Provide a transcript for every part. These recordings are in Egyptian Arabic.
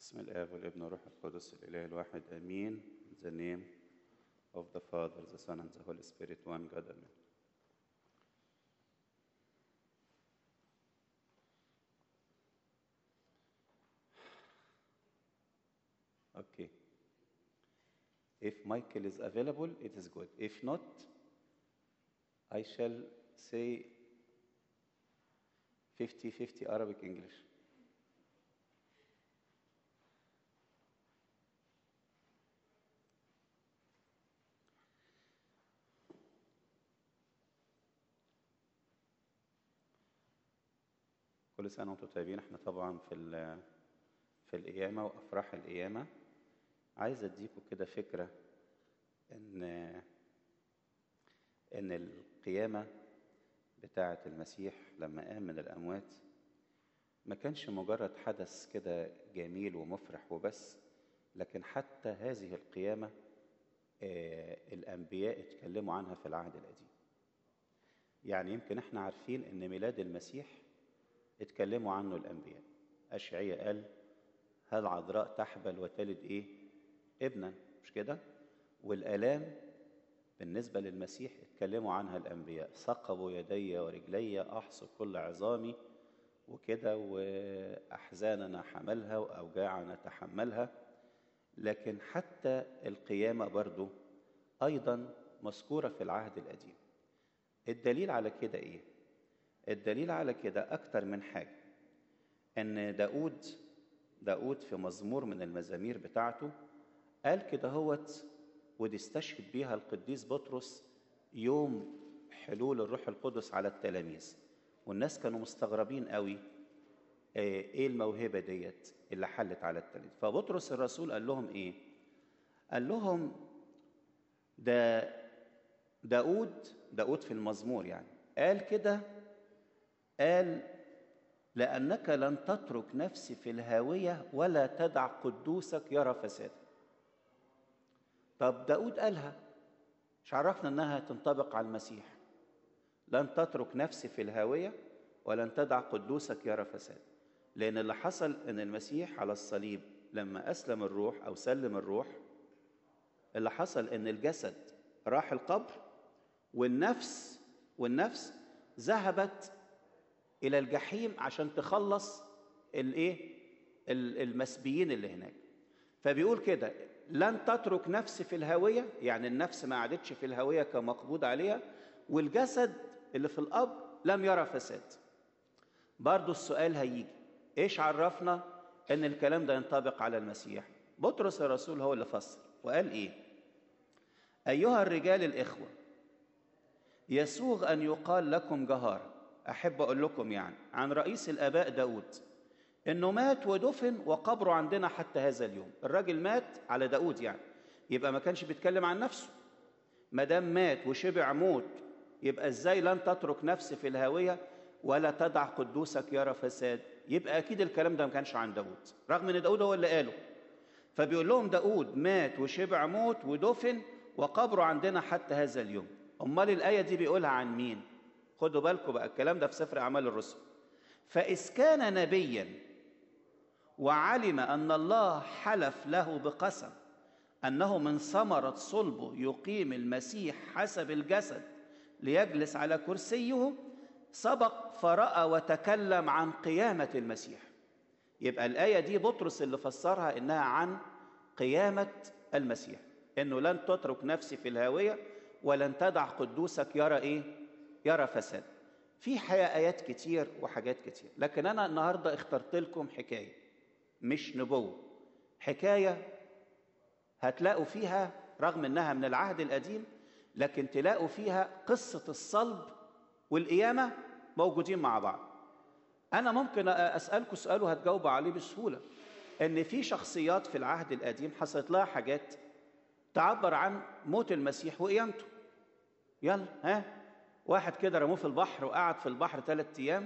بسم الآب والابن والروح القدس الإله الواحد آمين In the name of the Father, the Son, and the Holy Spirit, one God, Amen. Okay. If Michael is available, it is good. If not, I shall say 50 50 Arabic English. كل سنة وانتم طيبين احنا طبعا في ال- في القيامة وأفراح القيامة عايز أديكم كده فكرة إن إن القيامة بتاعة المسيح لما قام من الأموات ما كانش مجرد حدث كده جميل ومفرح وبس لكن حتى هذه القيامة آه، الأنبياء اتكلموا عنها في العهد القديم يعني يمكن احنا عارفين ان ميلاد المسيح اتكلموا عنه الانبياء اشعياء قال هل عذراء تحبل وتلد ايه ابنا مش كده والالام بالنسبه للمسيح اتكلموا عنها الانبياء ثقبوا يدي ورجلي احصوا كل عظامي وكده واحزاننا حملها واوجاعنا تحملها لكن حتى القيامه برضو ايضا مذكوره في العهد القديم الدليل على كده ايه الدليل على كده اكتر من حاجه ان داود داود في مزمور من المزامير بتاعته قال كده هوت ودي استشهد بيها القديس بطرس يوم حلول الروح القدس على التلاميذ والناس كانوا مستغربين قوي آه، ايه الموهبه ديت اللي حلت على التلاميذ فبطرس الرسول قال لهم ايه قال لهم ده داود داود في المزمور يعني قال كده قال لأنك لن تترك نفسي في الهاوية ولا تدع قدوسك يرى فسادا طب داود قالها مش عرفنا انها تنطبق على المسيح لن تترك نفسي في الهاوية ولن تدع قدوسك يرى فساد لأن اللي حصل أن المسيح على الصليب لما أسلم الروح أو سلم الروح اللي حصل أن الجسد راح القبر والنفس والنفس ذهبت الى الجحيم عشان تخلص الايه ال- المسبيين اللي هناك فبيقول كده لن تترك نفسي في الهاويه يعني النفس ما قعدتش في الهاويه كمقبوض عليها والجسد اللي في القبر لم يرى فساد برضو السؤال هيجي ايش عرفنا ان الكلام ده ينطبق على المسيح بطرس الرسول هو اللي فسر وقال ايه ايها الرجال الاخوه يسوغ أن يقال لكم جهارا أحب أقول لكم يعني عن رئيس الآباء داود إنه مات ودفن وقبره عندنا حتى هذا اليوم الراجل مات على داود يعني يبقى ما كانش بيتكلم عن نفسه ما دام مات وشبع موت يبقى ازاي لن تترك نفسي في الهاوية ولا تدع قدوسك يرى فساد يبقى أكيد الكلام ده ما كانش عن داود رغم إن داود هو اللي قاله فبيقول لهم داود مات وشبع موت ودفن وقبره عندنا حتى هذا اليوم امال الايه دي بيقولها عن مين خدوا بالكم بقى الكلام ده في سفر اعمال الرسل فاذ كان نبيا وعلم ان الله حلف له بقسم انه من ثمره صلبه يقيم المسيح حسب الجسد ليجلس على كرسيه سبق فراى وتكلم عن قيامه المسيح يبقى الآية دي بطرس اللي فسرها إنها عن قيامة المسيح إنه لن تترك نفسي في الهاوية ولن تدع قدوسك يرى إيه؟ يرى فساد في حقيقة آيات كتير وحاجات كتير لكن أنا النهاردة اخترت لكم حكاية مش نبوة حكاية هتلاقوا فيها رغم إنها من العهد القديم لكن تلاقوا فيها قصة الصلب والقيامة موجودين مع بعض أنا ممكن أسألكم سؤال وهتجاوبوا عليه بسهولة إن في شخصيات في العهد القديم حصلت لها حاجات تعبر عن موت المسيح وقيامته يلا ها واحد كده رموه في البحر وقعد في البحر ثلاثة أيام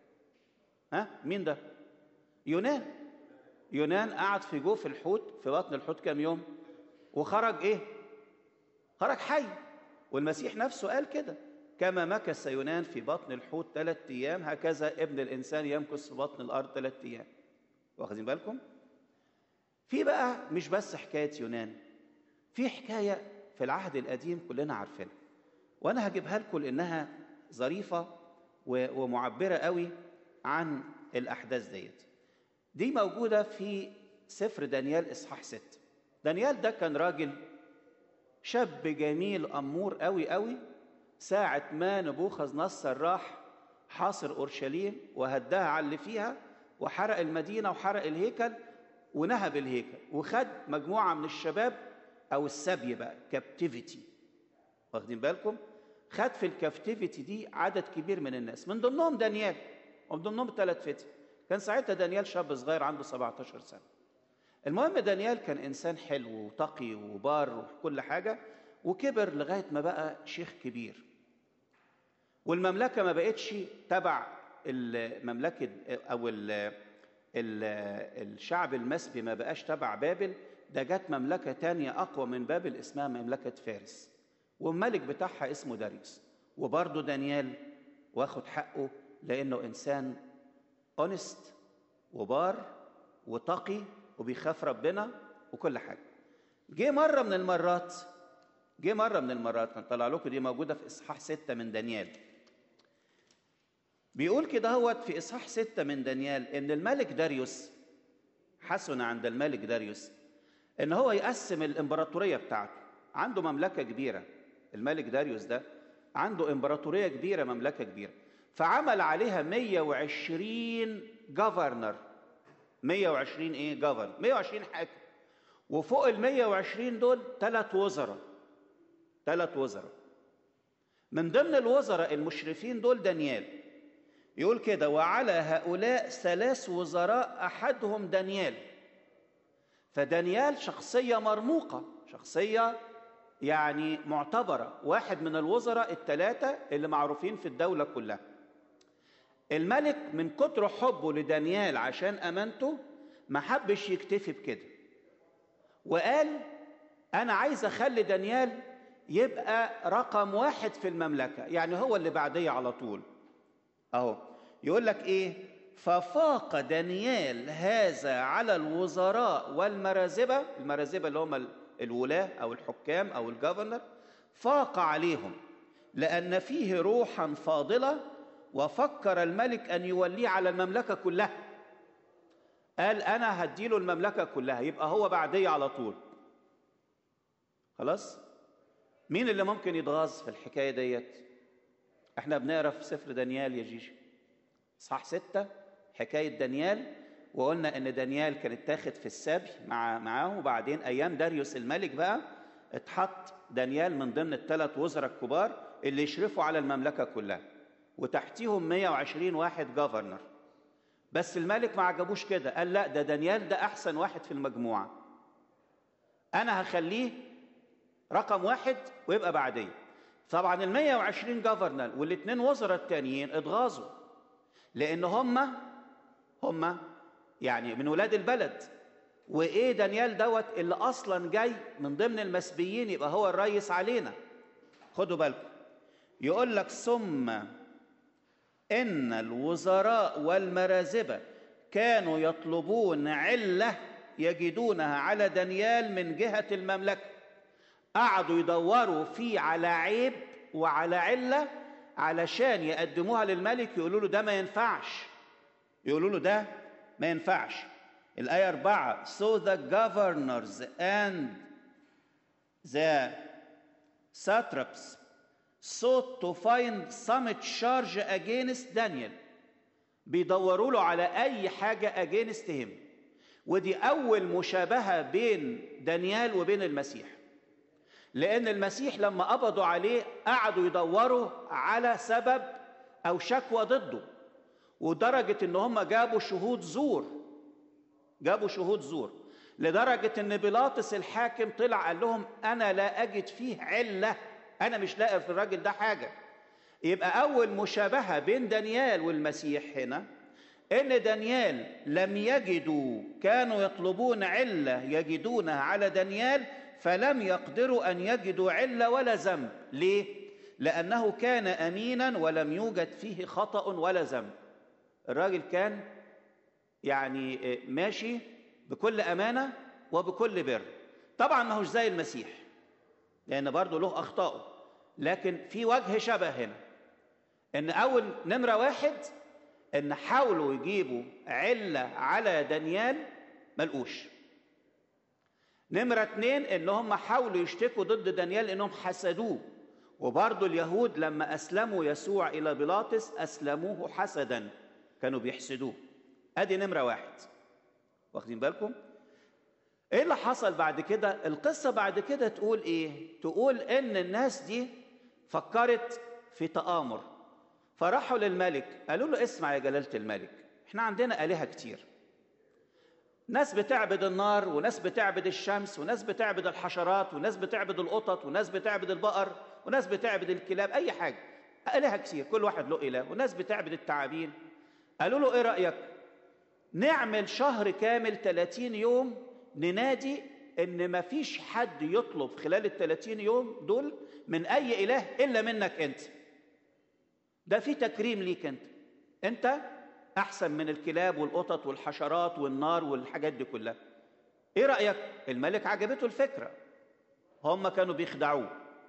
ها مين ده؟ يونان يونان قعد في جوف الحوت في بطن الحوت كام يوم وخرج إيه؟ خرج حي والمسيح نفسه قال كده كما مكث يونان في بطن الحوت ثلاثة أيام هكذا ابن الإنسان يمكث في بطن الأرض ثلاثة أيام واخدين بالكم؟ في بقى مش بس حكايه يونان في حكايه في العهد القديم كلنا عارفينها وانا هجيبها لكم لانها ظريفه ومعبره قوي عن الاحداث ديت دي موجوده في سفر دانيال اصحاح 6 دانيال ده كان راجل شاب جميل امور قوي قوي ساعه ما نبوخذ نصر راح حاصر اورشليم وهداها على اللي فيها وحرق المدينه وحرق الهيكل ونهب الهيكل وخد مجموعه من الشباب او السبي بقى كابتيفيتي واخدين بالكم خد في الكابتيفيتي دي عدد كبير من الناس من ضمنهم دانيال ومن ضمنهم ثلاث فتي كان ساعتها دانيال شاب صغير عنده 17 سنه المهم دانيال كان انسان حلو وتقي وبار وكل حاجه وكبر لغايه ما بقى شيخ كبير والمملكه ما بقتش تبع المملكه او ال ال الشعب المسبي ما بقاش تبع بابل ده جت مملكه تانية اقوى من بابل اسمها مملكه فارس والملك بتاعها اسمه داريوس وبرضه دانيال واخد حقه لانه انسان اونست وبار وتقي وبيخاف ربنا وكل حاجه جه مره من المرات جه مره من المرات هنطلع لكم دي موجوده في اصحاح ستة من دانيال بيقول كده هوت في اصحاح ستة من دانيال ان الملك داريوس حسن عند الملك داريوس ان هو يقسم الامبراطوريه بتاعته عنده مملكه كبيره الملك داريوس ده عنده امبراطوريه كبيره مملكه كبيره فعمل عليها 120 جفرنر 120 ايه جفرنر 120 حاكم وفوق ال 120 دول ثلاث وزراء ثلاث وزراء من ضمن الوزراء المشرفين دول دانيال يقول كده وعلى هؤلاء ثلاث وزراء احدهم دانيال فدانيال شخصيه مرموقه شخصيه يعني معتبره واحد من الوزراء الثلاثه اللي معروفين في الدوله كلها الملك من كتر حبه لدانيال عشان امانته ما حبش يكتفي بكده وقال انا عايز اخلي دانيال يبقى رقم واحد في المملكه يعني هو اللي بعديه على طول اهو يقول لك ايه ففاق دانيال هذا على الوزراء والمرازبه المرازبه اللي هم الولاه او الحكام او الجفرنر فاق عليهم لان فيه روحا فاضله وفكر الملك ان يوليه على المملكه كلها قال انا هديله المملكه كلها يبقى هو بعديه على طول خلاص مين اللي ممكن يتغاظ في الحكايه ديت احنا بنقرا في سفر دانيال يا جيجي صح ستة حكاية دانيال وقلنا ان دانيال كان اتاخد في السبي مع معاه وبعدين ايام داريوس الملك بقى اتحط دانيال من ضمن الثلاث وزراء الكبار اللي يشرفوا على المملكة كلها وتحتيهم 120 واحد جفرنر بس الملك ما عجبوش كده قال لا ده دانيال ده احسن واحد في المجموعة انا هخليه رقم واحد ويبقى بعديه طبعا ال 120 جفرنر والاثنين وزراء التانيين اتغاظوا لان هم هم يعني من ولاد البلد وايه دانيال دوت اللي اصلا جاي من ضمن المسبيين يبقى هو الرئيس علينا خدوا بالكم يقول لك ثم ان الوزراء والمرازبه كانوا يطلبون عله يجدونها على دانيال من جهه المملكه قعدوا يدوروا فيه على عيب وعلى عله علشان يقدموها للملك يقولوا له ده ما ينفعش يقولوا له ده ما ينفعش الآية أربعة so the governors and the satraps sought to find some charge against Daniel بيدوروا له على أي حاجة against him ودي أول مشابهة بين دانيال وبين المسيح لأن المسيح لما قبضوا عليه قعدوا يدوروا على سبب أو شكوى ضده ودرجة إن هم جابوا شهود زور جابوا شهود زور لدرجة إن بيلاطس الحاكم طلع قال لهم أنا لا أجد فيه علة أنا مش لاقي في الراجل ده حاجة يبقى أول مشابهة بين دانيال والمسيح هنا إن دانيال لم يجدوا كانوا يطلبون علة يجدونها على دانيال فلم يقدروا ان يجدوا عله ولا ذنب ليه لانه كان امينا ولم يوجد فيه خطا ولا ذنب الراجل كان يعني ماشي بكل امانه وبكل بر طبعا ما هوش زي المسيح لان برضه له اخطائه لكن في وجه شبه هنا ان اول نمره واحد ان حاولوا يجيبوا عله على دانيال ملقوش نمرة اتنين ان هم حاولوا يشتكوا ضد دانيال انهم حسدوه وبرضه اليهود لما اسلموا يسوع الى بيلاطس اسلموه حسدا كانوا بيحسدوه ادي نمرة واحد واخدين بالكم ايه اللي حصل بعد كده القصة بعد كده تقول ايه تقول ان الناس دي فكرت في تآمر فراحوا للملك قالوا له اسمع يا جلالة الملك احنا عندنا آلهة كتير ناس بتعبد النار وناس بتعبد الشمس وناس بتعبد الحشرات وناس بتعبد القطط وناس بتعبد البقر وناس بتعبد الكلاب اي حاجه آلهة كتير كل واحد له إله وناس بتعبد التعابين قالوا له ايه رأيك نعمل شهر كامل 30 يوم ننادي ان ما فيش حد يطلب خلال ال 30 يوم دول من اي اله الا منك انت ده في تكريم ليك انت انت احسن من الكلاب والقطط والحشرات والنار والحاجات دي كلها ايه رايك الملك عجبته الفكره هم كانوا بيخدعوه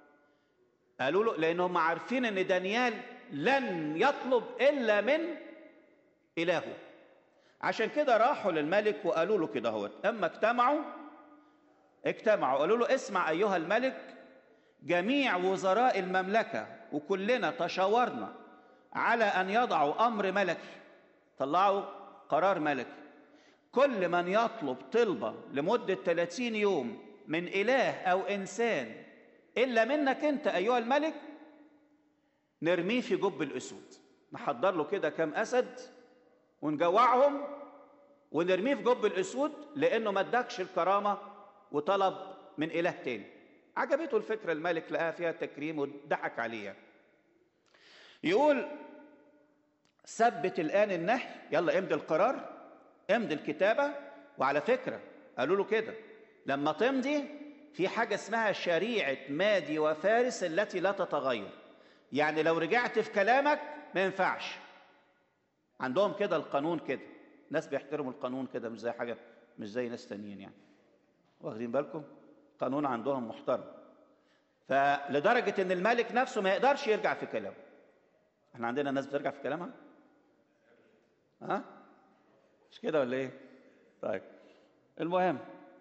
قالوا له لان هم عارفين ان دانيال لن يطلب الا من الهه عشان كده راحوا للملك وقالوا له كده اهوت اما اجتمعوا اجتمعوا قالوا له اسمع ايها الملك جميع وزراء المملكه وكلنا تشاورنا على ان يضعوا امر ملكي طلعوا قرار ملكي كل من يطلب طلبه لمده 30 يوم من اله او انسان الا منك انت ايها الملك نرميه في جب الاسود نحضر له كده كام اسد ونجوعهم ونرميه في جب الاسود لانه ما ادكش الكرامه وطلب من اله تاني عجبته الفكره الملك لقاها فيها تكريم وضحك عليها يقول ثبت الان النهي يلا امضي القرار امضي الكتابه وعلى فكره قالوا له كده لما تمضي في حاجه اسمها شريعه مادي وفارس التي لا تتغير يعني لو رجعت في كلامك ما ينفعش عندهم كده القانون كده ناس بيحترموا القانون كده مش زي حاجه مش زي ناس تانيين يعني واخدين بالكم قانون عندهم محترم فلدرجه ان الملك نفسه ما يقدرش يرجع في كلامه احنا عندنا ناس بترجع في كلامها ها مش كده ولا ايه طيب المهم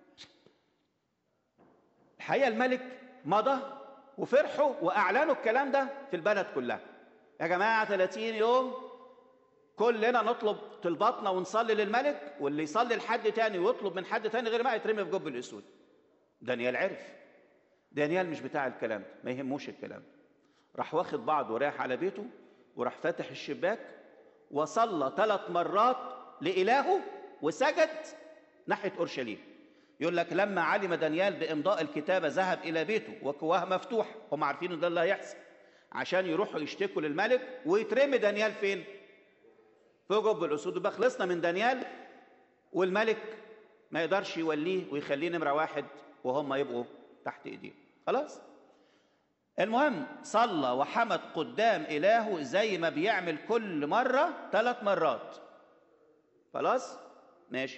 الحقيقه الملك مضى وفرحوا واعلنوا الكلام ده في البلد كلها يا جماعه 30 يوم كلنا نطلب طلباتنا ونصلي للملك واللي يصلي لحد تاني ويطلب من حد تاني غير ما يترمي في جب الاسود دانيال عرف دانيال مش بتاع الكلام ده ما يهموش الكلام ده راح واخد بعضه ورايح على بيته وراح فاتح الشباك وصلى ثلاث مرات لإلهه وسجد ناحية أورشليم يقول لك لما علم دانيال بإمضاء الكتابة ذهب إلى بيته وكواها مفتوح هم عارفين إن ده اللي هيحصل عشان يروحوا يشتكوا للملك ويترمي دانيال فين؟ في جب الأسود يبقى خلصنا من دانيال والملك ما يقدرش يوليه ويخليه نمرة واحد وهم يبقوا تحت إيديه خلاص؟ المهم صلى وحمد قدام إلهه زي ما بيعمل كل مرة ثلاث مرات خلاص ماشي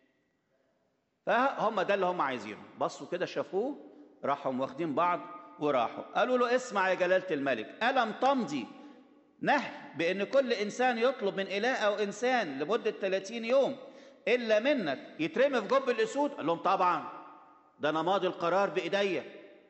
فهم ده اللي هم عايزينه بصوا كده شافوه راحوا واخدين بعض وراحوا قالوا له اسمع يا جلالة الملك ألم تمضي نهي بأن كل إنسان يطلب من إله أو إنسان لمدة 30 يوم إلا منك يترمي في جب الأسود قال لهم طبعا ده أنا ماضي القرار بإيديا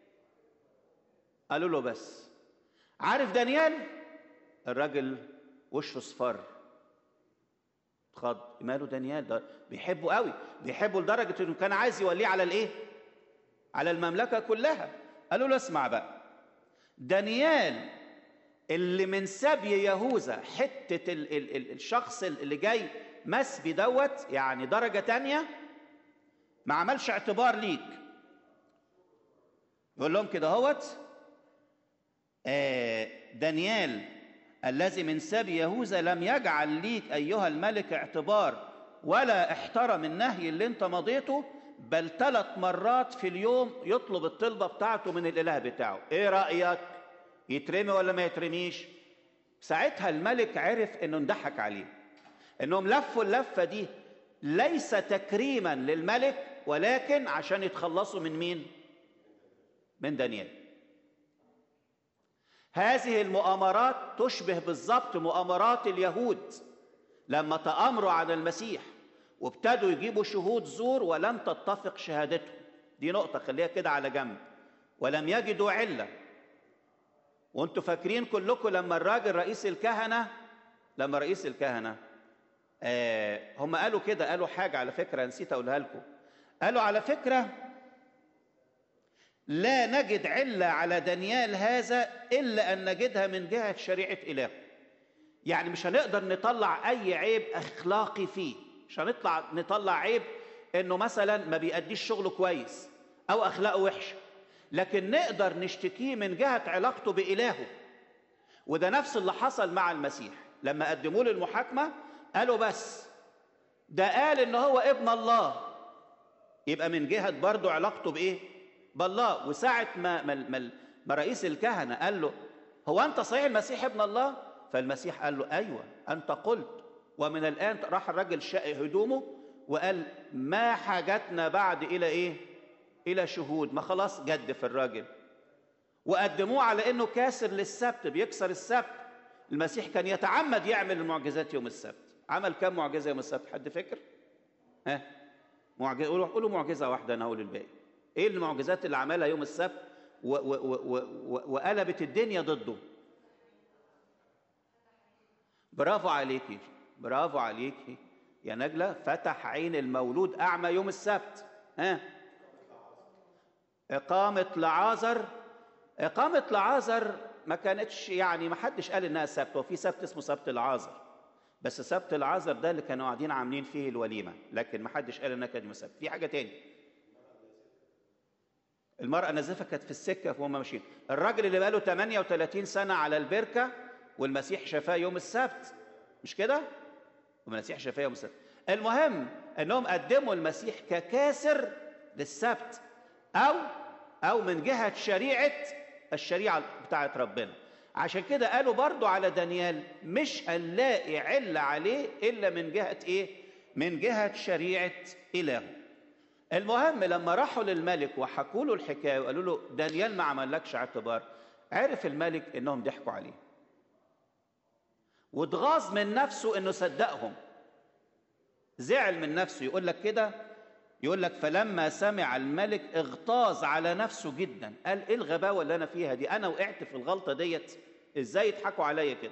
قالوا له بس عارف دانيال الراجل وشه صفر اتخض ماله دانيال ده بيحبه قوي بيحبه لدرجه انه كان عايز يوليه على الايه على المملكه كلها قالوا له اسمع بقى دانيال اللي من سبي يهوذا حته ال ال ال الشخص اللي جاي مسبي دوت يعني درجه تانية ما عملش اعتبار ليك يقول لهم كده هوت آه دانيال الذي من سبي يهوذا لم يجعل ليك ايها الملك اعتبار ولا احترم النهي اللي انت مضيته بل ثلاث مرات في اليوم يطلب الطلبه بتاعته من الاله بتاعه ايه رايك يترمي ولا ما يترميش ساعتها الملك عرف انه انضحك عليه انهم لفوا اللفه دي ليس تكريما للملك ولكن عشان يتخلصوا من مين من دانيال هذه المؤامرات تشبه بالضبط مؤامرات اليهود لما تآمروا على المسيح وابتدوا يجيبوا شهود زور ولم تتفق شهادتهم دي نقطة خليها كده على جنب ولم يجدوا علة وانتوا فاكرين كلكم لما الراجل رئيس الكهنة لما رئيس الكهنة آه هم قالوا كده قالوا حاجة على فكرة نسيت أقولها لكم قالوا على فكرة لا نجد علة على دانيال هذا إلا أن نجدها من جهة شريعة إله يعني مش هنقدر نطلع أي عيب أخلاقي فيه مش هنطلع نطلع عيب إنه مثلا ما بيأديش شغله كويس أو أخلاقه وحشة لكن نقدر نشتكيه من جهة علاقته بإلهه وده نفس اللي حصل مع المسيح لما قدموه للمحاكمة قالوا بس ده قال إن هو ابن الله يبقى من جهة برضه علاقته بإيه؟ بالله وساعة ما, ما, ما, ما رئيس الكهنة قال له هو أنت صحيح المسيح ابن الله؟ فالمسيح قال له أيوة أنت قلت ومن الآن راح الراجل شق هدومه وقال ما حاجتنا بعد إلى إيه؟ إلى شهود ما خلاص جدف الراجل وقدموه على إنه كاسر للسبت بيكسر السبت المسيح كان يتعمد يعمل المعجزات يوم السبت عمل كم معجزة يوم السبت حد فكر؟ ها؟ معجزة قولوا قولوا معجزة واحدة أنا هقول الباقي ايه المعجزات اللي عملها يوم السبت و و و و وقلبت الدنيا ضده برافو عليكي برافو عليكي يا نجلة فتح عين المولود أعمى يوم السبت ها إقامة لعازر إقامة لعازر ما كانتش يعني ما حدش قال إنها سبت هو في سبت اسمه سبت العازر بس سبت العازر ده اللي كانوا قاعدين عاملين فيه الوليمة لكن ما حدش قال إنها كانت يوم السبت في حاجة تاني المرأة النازفة كانت في السكة وهم ماشيين الراجل اللي بقاله 38 سنة على البركة والمسيح شفاه يوم السبت مش كده؟ والمسيح شفاه يوم السبت المهم انهم قدموا المسيح ككاسر للسبت او او من جهة شريعة الشريعة بتاعت ربنا عشان كده قالوا برضو على دانيال مش هنلاقي علة عليه إلا من جهة إيه؟ من جهة شريعة إلهه المهم لما راحوا للملك وحكوا له الحكايه وقالوا له دانيال ما عملكش اعتبار عرف الملك انهم ضحكوا عليه واتغاظ من نفسه انه صدقهم زعل من نفسه يقول لك كده يقول لك فلما سمع الملك اغتاظ على نفسه جدا قال ايه الغباوه اللي انا فيها دي انا وقعت في الغلطه ديت ازاي يضحكوا عليا كده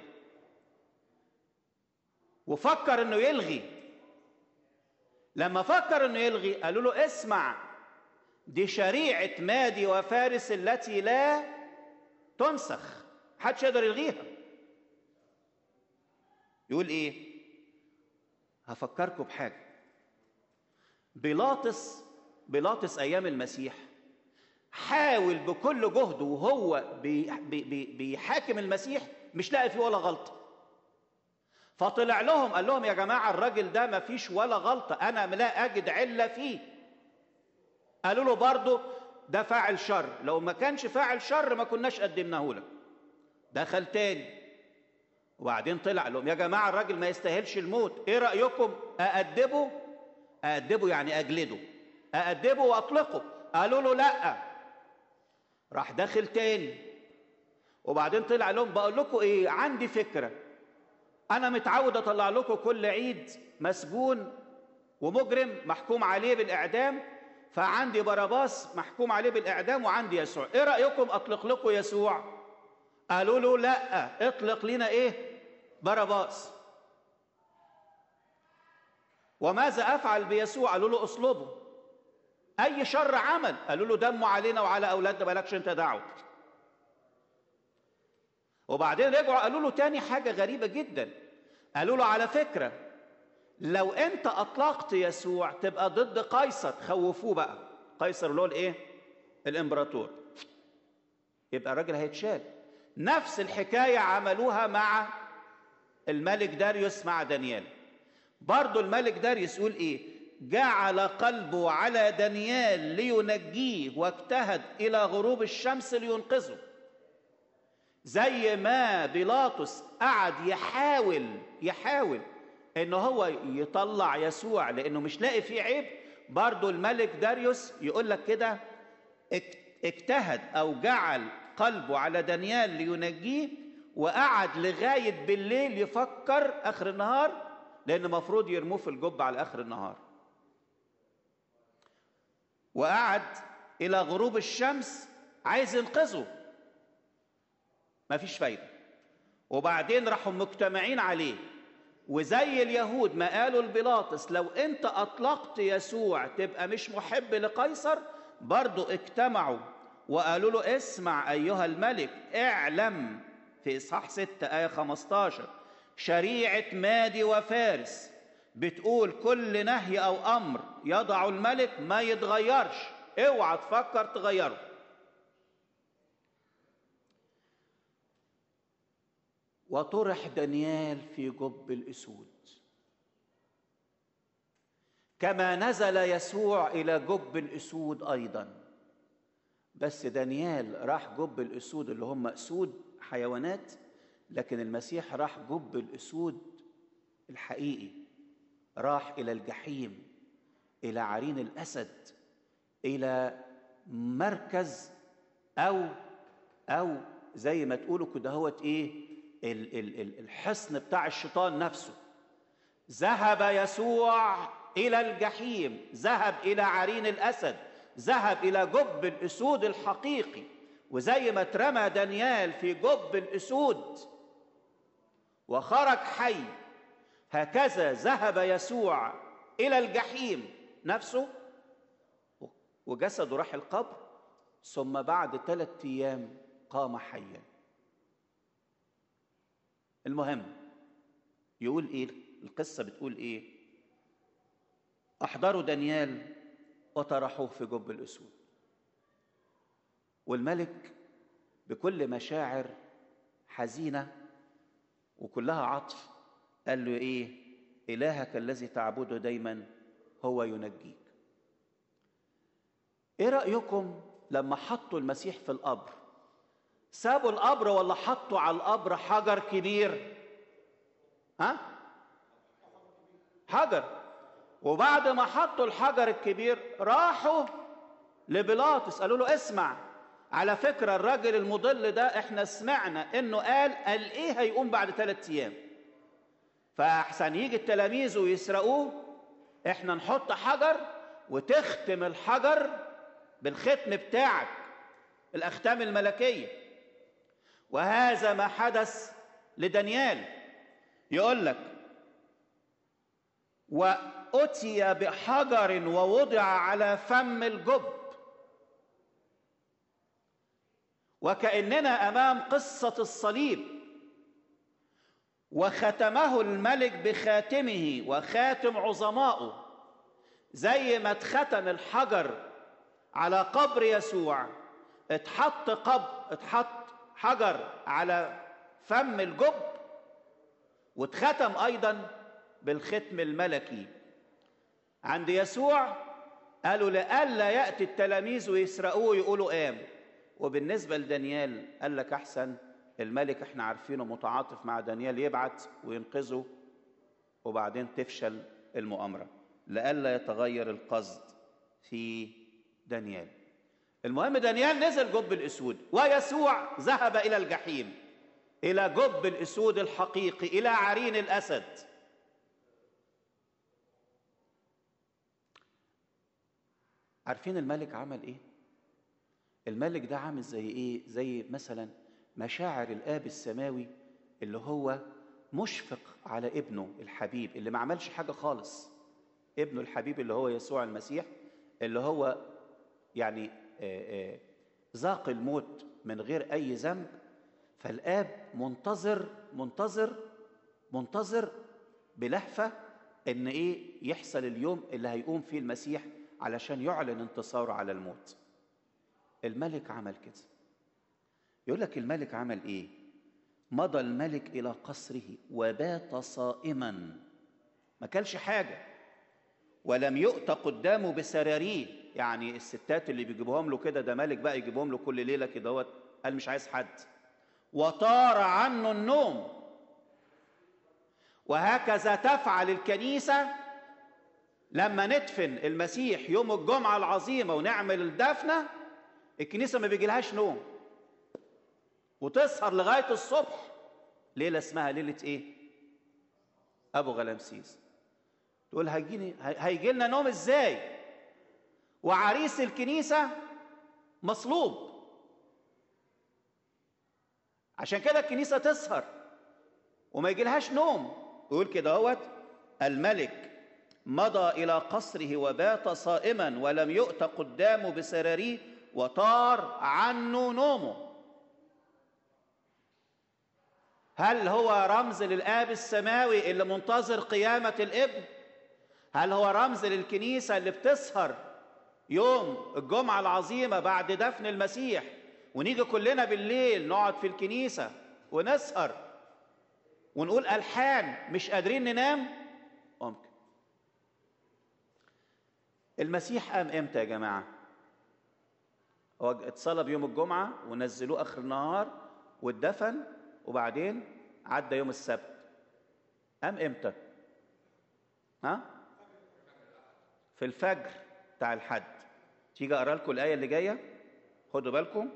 وفكر انه يلغي لما فكر انه يلغي قالوا له اسمع دي شريعه مادي وفارس التي لا تنسخ محدش يقدر يلغيها يقول ايه هفكركم بحاجه بيلاطس بيلاطس ايام المسيح حاول بكل جهده وهو بي بي بيحاكم المسيح مش لاقي فيه ولا غلطه فطلع لهم قال لهم يا جماعه الراجل ده ما فيش ولا غلطه انا لا اجد عله فيه قالوا له برضه ده فاعل شر لو ما كانش فاعل شر ما كناش قدمناه لك دخل تاني وبعدين طلع لهم يا جماعه الراجل ما يستاهلش الموت ايه رايكم اادبه اادبه يعني اجلده اادبه واطلقه قالوا له لا راح داخل تاني وبعدين طلع لهم بقول لكم ايه عندي فكره انا متعود اطلع لكم كل عيد مسجون ومجرم محكوم عليه بالاعدام فعندي باراباس محكوم عليه بالاعدام وعندي يسوع ايه رايكم اطلق لكم يسوع قالوا له لا اطلق لنا ايه باراباس وماذا افعل بيسوع قالوا له اصلبه اي شر عمل قالوا له دمه علينا وعلى اولادنا مالكش انت دعوه وبعدين رجعوا قالوا له تاني حاجه غريبه جدا قالوا له على فكره لو انت اطلقت يسوع تبقى ضد قيصر خوفوه بقى قيصر اللي هو الايه الامبراطور يبقى الراجل هيتشال نفس الحكايه عملوها مع الملك داريوس مع دانيال برضه الملك داريوس يقول ايه جعل قلبه على دانيال لينجيه واجتهد الى غروب الشمس لينقذه زي ما بيلاطس قعد يحاول يحاول ان هو يطلع يسوع لانه مش لاقي فيه عيب برضو الملك داريوس يقول لك كده اجتهد او جعل قلبه على دانيال لينجيه وقعد لغايه بالليل يفكر اخر النهار لان المفروض يرموه في الجب على اخر النهار وقعد الى غروب الشمس عايز ينقذه مفيش فايده وبعدين راحوا مجتمعين عليه وزي اليهود ما قالوا لبيلاطس لو انت اطلقت يسوع تبقى مش محب لقيصر برضو اجتمعوا وقالوا له اسمع ايها الملك اعلم في اصحاح 6 ايه 15 شريعه مادي وفارس بتقول كل نهي او امر يضع الملك ما يتغيرش اوعى تفكر تغيره وطرح دانيال في جب الاسود كما نزل يسوع الى جب الاسود ايضا بس دانيال راح جب الاسود اللي هم اسود حيوانات لكن المسيح راح جب الاسود الحقيقي راح الى الجحيم الى عرين الاسد الى مركز او او زي ما تقولوا كده هوت ايه الحصن بتاع الشيطان نفسه ذهب يسوع الى الجحيم ذهب الى عرين الاسد ذهب الى جب الاسود الحقيقي وزي ما اترمى دانيال في جب الاسود وخرج حي هكذا ذهب يسوع الى الجحيم نفسه وجسده راح القبر ثم بعد ثلاثة ايام قام حيا المهم يقول ايه القصه بتقول ايه احضروا دانيال وطرحوه في جب الاسود والملك بكل مشاعر حزينه وكلها عطف قال له ايه الهك الذي تعبده دايما هو ينجيك ايه رايكم لما حطوا المسيح في القبر سابوا القبر ولا حطوا على القبر حجر كبير ها حجر وبعد ما حطوا الحجر الكبير راحوا لبيلاطس قالوا له اسمع على فكره الراجل المضل ده احنا سمعنا انه قال قال ايه هيقوم بعد ثلاث ايام فاحسن يجي التلاميذ ويسرقوه احنا نحط حجر وتختم الحجر بالختم بتاعك الاختام الملكيه وهذا ما حدث لدانيال يقول لك واتي بحجر ووضع على فم الجب وكاننا امام قصه الصليب وختمه الملك بخاتمه وخاتم عظمائه زي ما اتختم الحجر على قبر يسوع اتحط قبر اتحط حجر على فم الجب واتختم ايضا بالختم الملكي عند يسوع قالوا لئلا ياتي التلاميذ ويسرقوه يقولوا قام وبالنسبه لدانيال قال لك احسن الملك احنا عارفينه متعاطف مع دانيال يبعت وينقذه وبعدين تفشل المؤامره لئلا يتغير القصد في دانيال المهم دانيال نزل جب الاسود ويسوع ذهب الى الجحيم الى جب الاسود الحقيقي الى عرين الاسد عارفين الملك عمل ايه الملك ده عامل زي ايه زي مثلا مشاعر الاب السماوي اللي هو مشفق على ابنه الحبيب اللي ما عملش حاجه خالص ابنه الحبيب اللي هو يسوع المسيح اللي هو يعني ذاق الموت من غير اي ذنب فالاب منتظر منتظر منتظر بلهفه ان ايه يحصل اليوم اللي هيقوم فيه المسيح علشان يعلن انتصاره على الموت الملك عمل كده يقول لك الملك عمل ايه مضى الملك الى قصره وبات صائما ما كلش حاجه ولم يؤت قدامه بسراريه يعني الستات اللي بيجيبوهم له كده ده ملك بقى يجيبهم له كل ليله كده هو قال مش عايز حد وطار عنه النوم وهكذا تفعل الكنيسه لما ندفن المسيح يوم الجمعة العظيمة ونعمل الدفنة الكنيسة ما بيجيلهاش نوم وتسهر لغاية الصبح ليلة اسمها ليلة ايه؟ أبو غلامسيس تقول هيجيني هيجي لنا نوم ازاي؟ وعريس الكنيسة مصلوب عشان كده الكنيسة تسهر وما يجيلهاش نوم يقول كده اهوت الملك مضى إلى قصره وبات صائما ولم يؤت قدامه بسراريه وطار عنه نومه هل هو رمز للآب السماوي اللي منتظر قيامة الابن؟ هل هو رمز للكنيسة اللي بتسهر يوم الجمعة العظيمة بعد دفن المسيح ونيجي كلنا بالليل نقعد في الكنيسة ونسهر ونقول ألحان مش قادرين ننام؟ ممكن المسيح قام امتى يا جماعة؟ هو اتصلب يوم الجمعة ونزلوه آخر النهار واتدفن وبعدين عدى يوم السبت قام امتى ها في الفجر بتاع الحد تيجي اقرا لكم الايه اللي جايه خدوا بالكم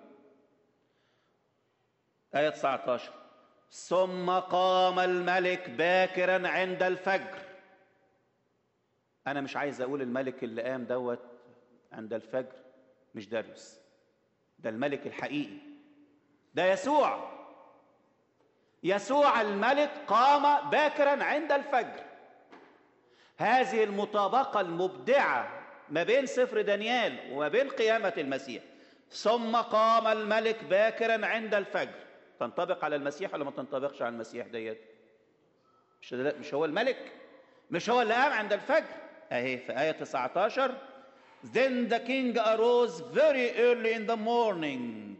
ايه 19 ثم قام الملك باكرا عند الفجر انا مش عايز اقول الملك اللي قام دوت عند الفجر مش داريوس ده الملك الحقيقي ده يسوع يسوع الملك قام باكرا عند الفجر هذه المطابقه المبدعه ما بين سفر دانيال وما بين قيامه المسيح ثم قام الملك باكرا عند الفجر تنطبق على المسيح ولا ما تنطبقش على المسيح ديت مش مش هو الملك مش هو اللي قام عند الفجر اهي في ايه 19 Then the king arose very early in the morning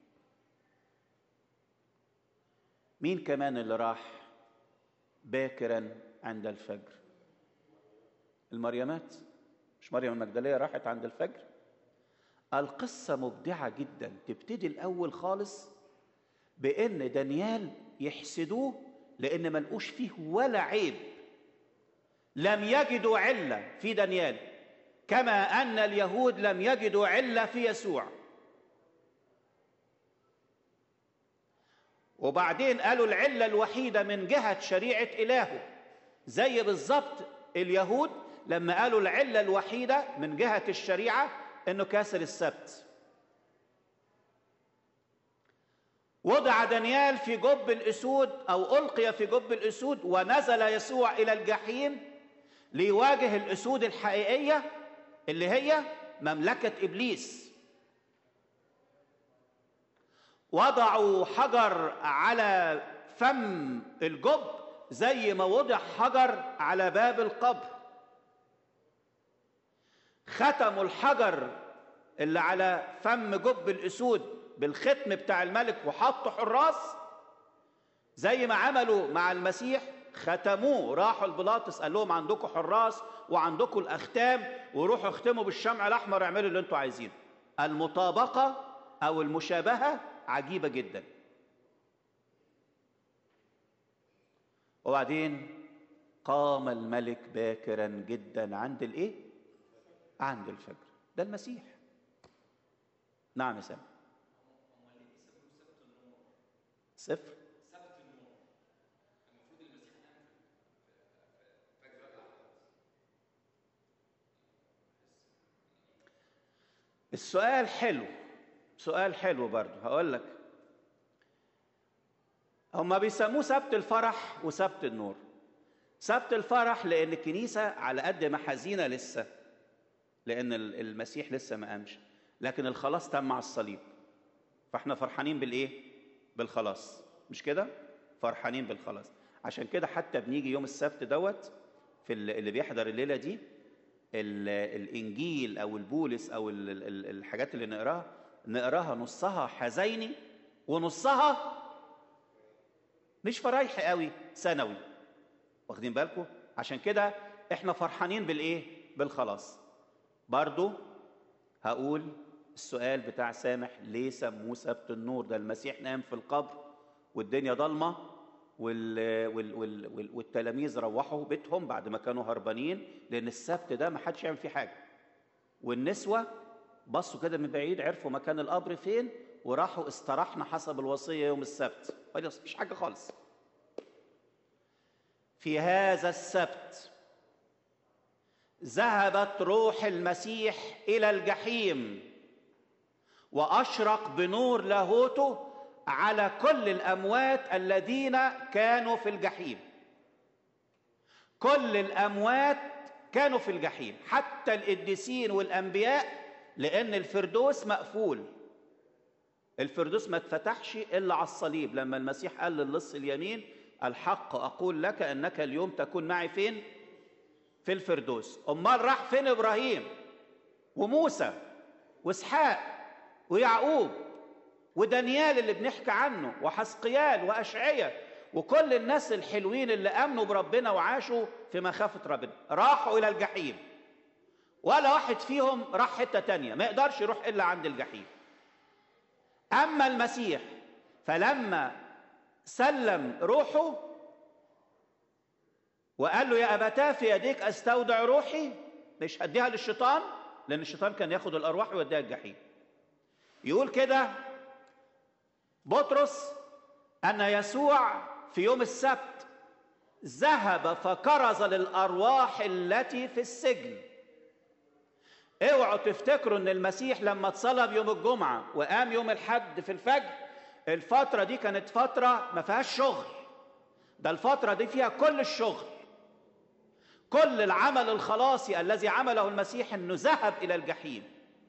مين كمان اللي راح باكرا عند الفجر المريمات مش مريم المجدليه راحت عند الفجر القصه مبدعه جدا تبتدي الاول خالص بان دانيال يحسدوه لان ما لقوش فيه ولا عيب لم يجدوا عله في دانيال كما ان اليهود لم يجدوا عله في يسوع وبعدين قالوا العلة الوحيدة من جهة شريعة إلهه زي بالظبط اليهود لما قالوا العلة الوحيدة من جهة الشريعة إنه كاسر السبت وضع دانيال في جب الأسود أو ألقي في جب الأسود ونزل يسوع إلى الجحيم ليواجه الأسود الحقيقية اللي هي مملكة إبليس وضعوا حجر على فم الجب زي ما وضع حجر على باب القبر ختموا الحجر اللي على فم جب الاسود بالختم بتاع الملك وحطوا حراس زي ما عملوا مع المسيح ختموه راحوا البلاطس قال لهم عندكم حراس وعندكم الاختام وروحوا اختموا بالشمع الاحمر اعملوا اللي انتوا عايزينه المطابقه او المشابهه عجيبه جدا وبعدين قام الملك باكرا جدا عند الايه عند الفجر ده المسيح نعم يا سامي صفر السؤال حلو سؤال حلو برضه هقول لك هما بيسموه سبت الفرح وسبت النور سبت الفرح لان الكنيسه على قد ما حزينه لسه لان المسيح لسه ما قامش لكن الخلاص تم على الصليب فاحنا فرحانين بالايه بالخلاص مش كده فرحانين بالخلاص عشان كده حتى بنيجي يوم السبت دوت في اللي بيحضر الليله دي الانجيل او البولس او الحاجات اللي نقراها نقراها نصها حزيني ونصها مش فرايح قوي ثانوي واخدين بالكم عشان كده احنا فرحانين بالايه بالخلاص برضو هقول السؤال بتاع سامح ليه سموه سبت النور ده المسيح نام في القبر والدنيا ضلمه وال... وال... وال... وال... والتلاميذ روحوا بيتهم بعد ما كانوا هربانين لان السبت ده ما حدش يعمل فيه حاجه والنسوه بصوا كده من بعيد عرفوا مكان القبر فين وراحوا استراحنا حسب الوصيه يوم السبت خلاص مفيش حاجه خالص في هذا السبت ذهبت روح المسيح الى الجحيم واشرق بنور لاهوته على كل الاموات الذين كانوا في الجحيم كل الاموات كانوا في الجحيم حتى القديسين والانبياء لان الفردوس مقفول الفردوس ما اتفتحش الا على الصليب لما المسيح قال للص اليمين الحق اقول لك انك اليوم تكون معي فين في الفردوس امال راح فين ابراهيم وموسى واسحاق ويعقوب ودانيال اللي بنحكي عنه وحسقيال واشعيا وكل الناس الحلوين اللي امنوا بربنا وعاشوا في مخافه ربنا راحوا الى الجحيم ولا واحد فيهم راح حته تانية ما يقدرش يروح الا عند الجحيم اما المسيح فلما سلم روحه وقال له يا ابتاه في يديك استودع روحي مش هديها للشيطان لان الشيطان كان ياخد الارواح ويوديها الجحيم يقول كده بطرس ان يسوع في يوم السبت ذهب فكرز للارواح التي في السجن اوعوا تفتكروا ان المسيح لما اتصلب يوم الجمعه وقام يوم الحد في الفجر الفتره دي كانت فتره ما فيهاش شغل ده الفتره دي فيها كل الشغل كل العمل الخلاصي الذي عمله المسيح انه ذهب الى الجحيم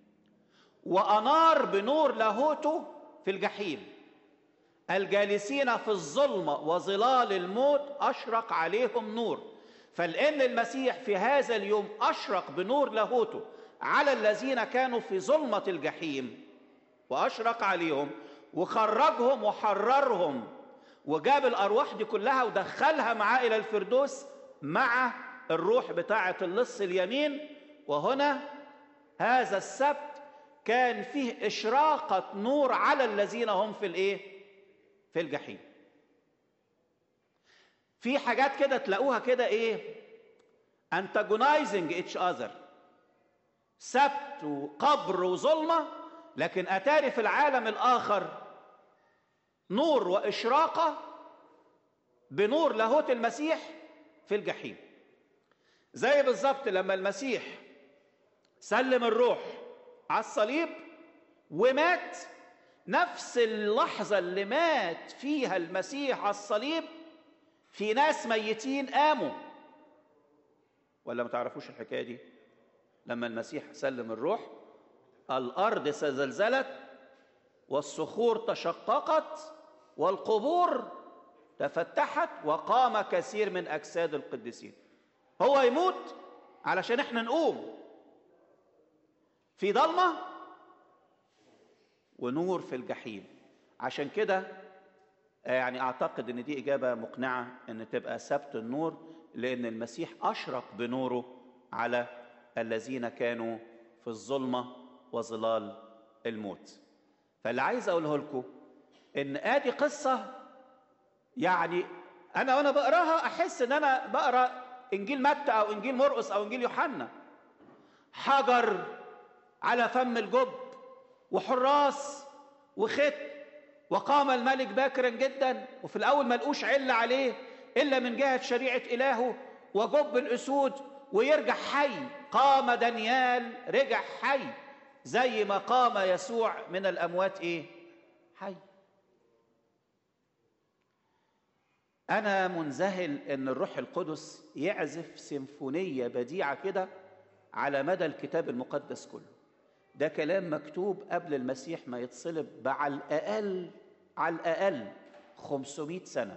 وانار بنور لاهوته في الجحيم الجالسين في الظلمه وظلال الموت اشرق عليهم نور فلان المسيح في هذا اليوم اشرق بنور لاهوته على الذين كانوا في ظلمه الجحيم واشرق عليهم وخرجهم وحررهم وجاب الارواح دي كلها ودخلها معاه الى الفردوس مع الروح بتاعه اللص اليمين وهنا هذا السبت كان فيه اشراقه نور على الذين هم في الايه في الجحيم في حاجات كده تلاقوها كده ايه antagonizing each other سبت وقبر وظلمه لكن اتاري في العالم الاخر نور واشراقه بنور لاهوت المسيح في الجحيم زي بالظبط لما المسيح سلم الروح على الصليب ومات نفس اللحظة اللي مات فيها المسيح على الصليب في ناس ميتين قاموا ولا ما تعرفوش الحكاية دي لما المسيح سلم الروح الأرض تزلزلت والصخور تشققت والقبور تفتحت وقام كثير من أجساد القديسين هو يموت علشان احنا نقوم في ضلمه ونور في الجحيم عشان كده يعني اعتقد ان دي اجابه مقنعه ان تبقى سبت النور لان المسيح اشرق بنوره على الذين كانوا في الظلمه وظلال الموت فاللي عايز اقوله لكم ان ادي قصه يعني انا وانا بقراها احس ان انا بقرا انجيل متى او انجيل مرقس او انجيل يوحنا حجر على فم الجب وحراس وخت وقام الملك باكرا جدا وفي الاول ما لقوش عله عليه الا من جهه شريعه الهه وجب الاسود ويرجع حي قام دانيال رجع حي زي ما قام يسوع من الاموات ايه حي انا منذهل ان الروح القدس يعزف سيمفونيه بديعه كده على مدى الكتاب المقدس كله ده كلام مكتوب قبل المسيح ما يتصلب على الأقل على الأقل 500 سنة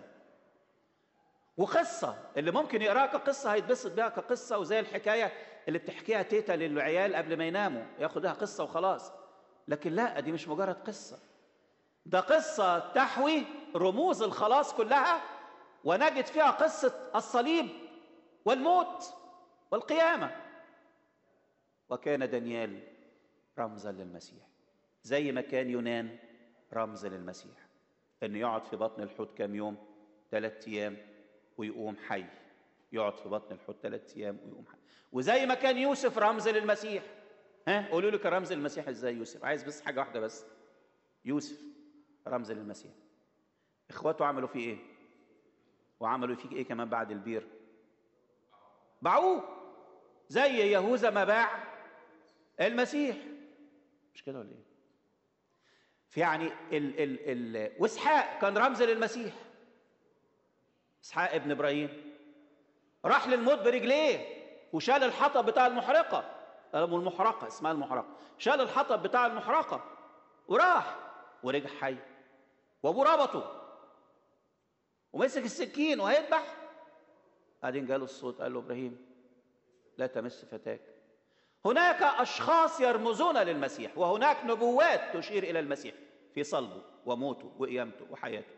وقصة اللي ممكن يقراها كقصة هيتبسط بيها كقصة وزي الحكاية اللي بتحكيها تيتا للعيال قبل ما يناموا ياخدها قصة وخلاص لكن لا دي مش مجرد قصة ده قصة تحوي رموز الخلاص كلها ونجد فيها قصة الصليب والموت والقيامة وكان دانيال رمزا للمسيح زي ما كان يونان رمز للمسيح انه يقعد في بطن الحوت كام يوم ثلاث ايام ويقوم حي يقعد في بطن الحوت ثلاث ايام ويقوم حي وزي ما كان يوسف رمز للمسيح ها قولوا لي كان رمز للمسيح ازاي يوسف عايز بس حاجه واحده بس يوسف رمز للمسيح اخواته عملوا فيه ايه وعملوا فيه ايه كمان بعد البير باعوه زي يهوذا ما باع المسيح مش كده ولا ايه في يعني ال ال ال واسحاق كان رمز للمسيح اسحاق ابن ابراهيم راح للموت برجليه وشال الحطب بتاع المحرقه قالوا المحرقه اسمها المحرقه شال الحطب بتاع المحرقه وراح ورجع حي وابوه ربطه ومسك السكين وهيذبح بعدين جاله الصوت قال له ابراهيم لا تمس فتاك هناك اشخاص يرمزون للمسيح وهناك نبوات تشير الى المسيح في صلبه وموته وقيامته وحياته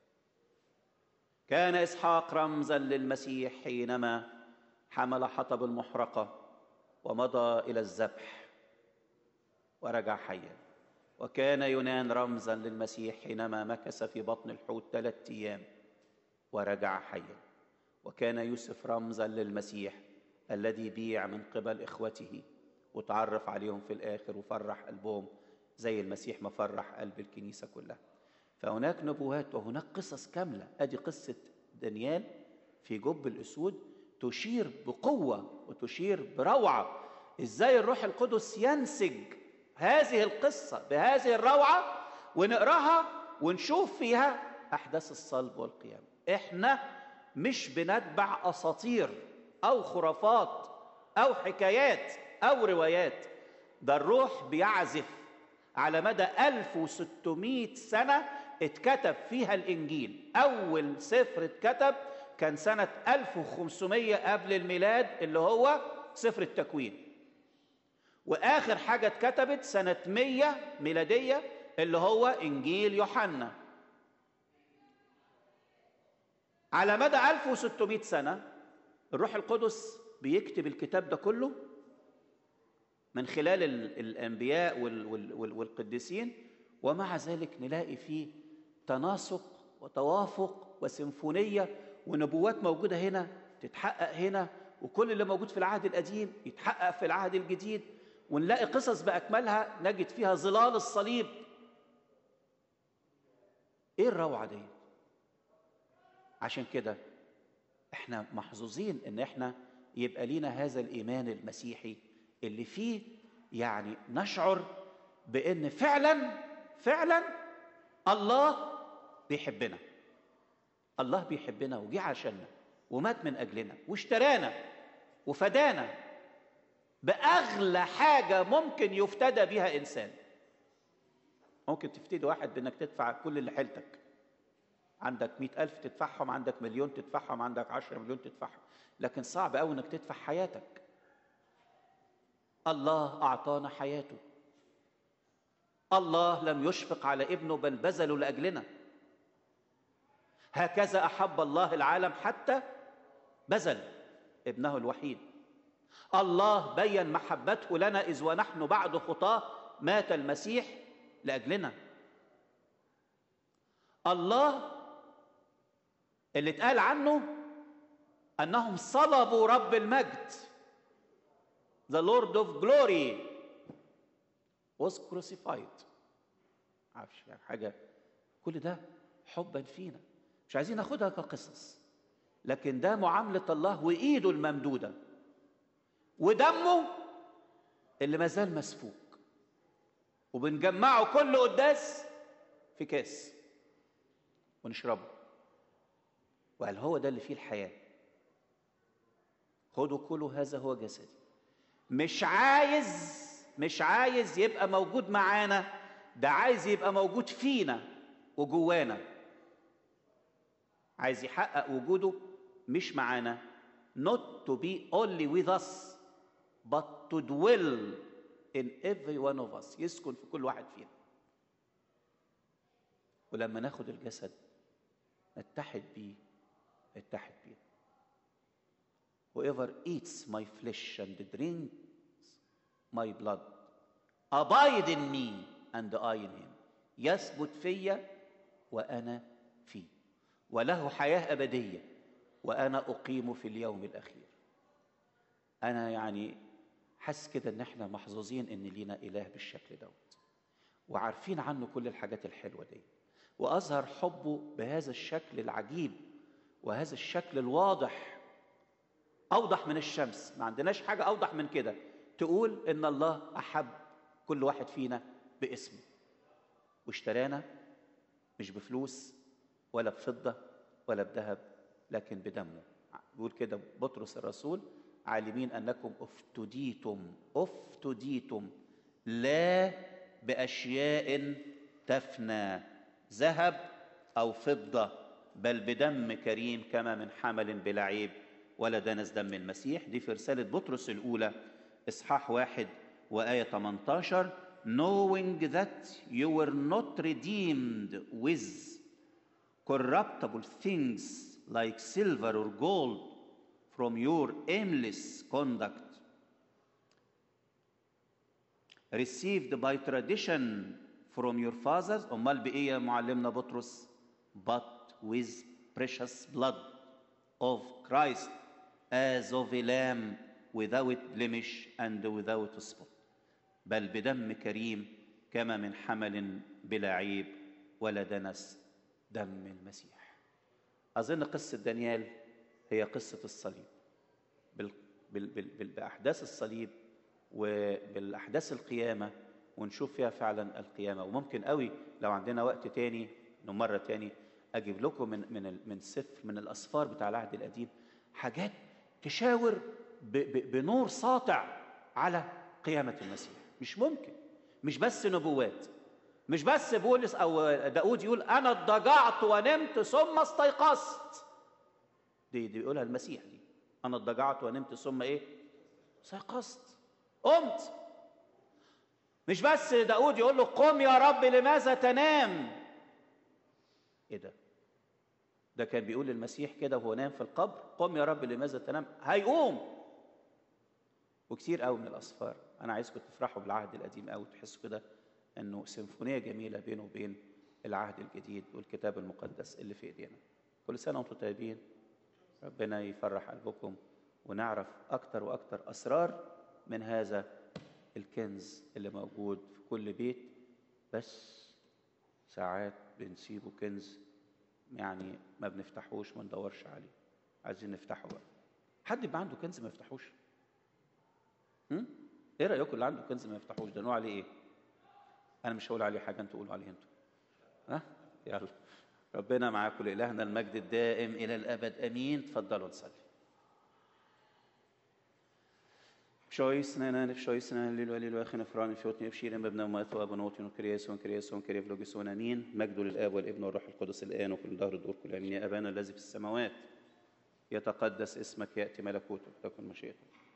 كان اسحاق رمزا للمسيح حينما حمل حطب المحرقه ومضى الى الذبح ورجع حيا وكان يونان رمزا للمسيح حينما مكث في بطن الحوت ثلاثة ايام ورجع حيا وكان يوسف رمزا للمسيح الذي بيع من قبل اخوته وتعرف عليهم في الاخر وفرح قلبهم زي المسيح ما فرح قلب الكنيسه كلها فهناك نبوات وهناك قصص كامله ادي قصه دانيال في جب الاسود تشير بقوه وتشير بروعه ازاي الروح القدس ينسج هذه القصه بهذه الروعه ونقراها ونشوف فيها احداث الصلب والقيامه احنا مش بنتبع اساطير او خرافات او حكايات او روايات ده الروح بيعزف على مدى 1600 سنة اتكتب فيها الإنجيل أول سفر اتكتب كان سنة 1500 قبل الميلاد اللي هو سفر التكوين وآخر حاجة اتكتبت سنة 100 ميلادية اللي هو إنجيل يوحنا على مدى 1600 سنة الروح القدس بيكتب الكتاب ده كله من خلال الانبياء والقديسين ومع ذلك نلاقي فيه تناسق وتوافق وسيمفونيه ونبوات موجوده هنا تتحقق هنا وكل اللي موجود في العهد القديم يتحقق في العهد الجديد ونلاقي قصص باكملها نجد فيها ظلال الصليب ايه الروعه دي عشان كده احنا محظوظين ان احنا يبقى لينا هذا الايمان المسيحي اللي فيه يعني نشعر بان فعلا فعلا الله بيحبنا الله بيحبنا وجه عشاننا ومات من اجلنا واشترانا وفدانا باغلى حاجه ممكن يفتدى بها انسان ممكن تفتدي واحد بانك تدفع كل اللي حيلتك عندك مئة ألف تدفعهم عندك مليون تدفعهم عندك عشرة مليون تدفعهم لكن صعب أوي أنك تدفع حياتك الله اعطانا حياته الله لم يشفق على ابنه بل بذله لاجلنا هكذا احب الله العالم حتى بذل ابنه الوحيد الله بين محبته لنا اذ ونحن بعد خطاه مات المسيح لاجلنا الله اللي اتقال عنه انهم صلبوا رب المجد the Lord of glory was crucified عارفش يعني حاجة كل ده حبا فينا مش عايزين ناخدها كقصص لكن ده معاملة الله وإيده الممدودة ودمه اللي ما زال مسفوك وبنجمعه كل قداس في كاس ونشربه وقال هو ده اللي فيه الحياة خدوا كلوا هذا هو جسدي مش عايز مش عايز يبقى موجود معانا ده عايز يبقى موجود فينا وجوانا عايز يحقق وجوده مش معانا not to be only with us but to dwell in every one of us يسكن في كل واحد فينا ولما ناخد الجسد نتحد بيه نتحد بيه whoever eats my flesh and drinks my blood abide in me and I in him يثبت فيا وأنا فيه وله حياه ابديه وانا اقيم في اليوم الاخير انا يعني حاسس كده ان احنا محظوظين ان لينا اله بالشكل دوت وعارفين عنه كل الحاجات الحلوه دي واظهر حبه بهذا الشكل العجيب وهذا الشكل الواضح اوضح من الشمس ما عندناش حاجه اوضح من كده تقول ان الله احب كل واحد فينا باسمه واشترانا مش بفلوس ولا بفضه ولا بذهب لكن بدمه بيقول كده بطرس الرسول عالمين انكم افتديتم افتديتم لا باشياء تفنى ذهب او فضه بل بدم كريم كما من حمل بلا عيب ولا دنس دم المسيح دي في رساله بطرس الاولى اصحاح واحد وايه 18 knowing that you were not redeemed with corruptible things like silver or gold from your aimless conduct received by tradition from your fathers امال بايه يا معلمنا بطرس but with precious blood of Christ as of a lamb without blemish and without spot بل بدم كريم كما من حمل بلا عيب ولا دنس دم المسيح اظن قصه دانيال هي قصه الصليب بال... بال... بال... بال... باحداث الصليب وبالاحداث القيامه ونشوف فيها فعلا القيامه وممكن قوي لو عندنا وقت تاني انه مره تاني اجيب لكم من من من سفر من الاسفار بتاع العهد القديم حاجات تشاور ب... ب... بنور ساطع على قيامه المسيح مش ممكن مش بس نبوات مش بس بولس او داود يقول انا اضطجعت ونمت ثم استيقظت دي دي بيقولها المسيح دي انا اضطجعت ونمت ثم ايه استيقظت قمت مش بس داود يقول له قم يا رب لماذا تنام ايه ده ده كان بيقول للمسيح كده وهو نام في القبر قم يا رب لماذا تنام هيقوم وكتير قوي من الاسفار انا عايزكم تفرحوا بالعهد القديم قوي تحسوا كده انه سيمفونيه جميله بينه وبين العهد الجديد والكتاب المقدس اللي في ايدينا كل سنه وانتم طيبين ربنا يفرح قلبكم ونعرف اكتر واكتر اسرار من هذا الكنز اللي موجود في كل بيت بس ساعات بنسيبه كنز يعني ما بنفتحوش ما ندورش عليه عايزين نفتحه بقى حد يبقى عنده كنز ما يفتحوش هم؟ ايه رايكم اللي عنده كنز ما يفتحوش ده نوع عليه ايه انا مش هقول عليه حاجه انتوا قولوا عليه انتوا ها يلا ربنا معاكم لإلهنا المجد الدائم إلى الأبد أمين تفضلوا نصلي Pšojsnene, pšojsnene, lilu, lilu, أخي نفران فيوتني أبشير مبنى ومات وأبنوتي وكرياسون كرياسون كريفلوجسون أمين مجد للآب والابن والروح القدس الآن وكل دهر الدور كل أمين يا أبانا الذي في السماوات يتقدس اسمك يأتي ملكوتك تكن مشيئتك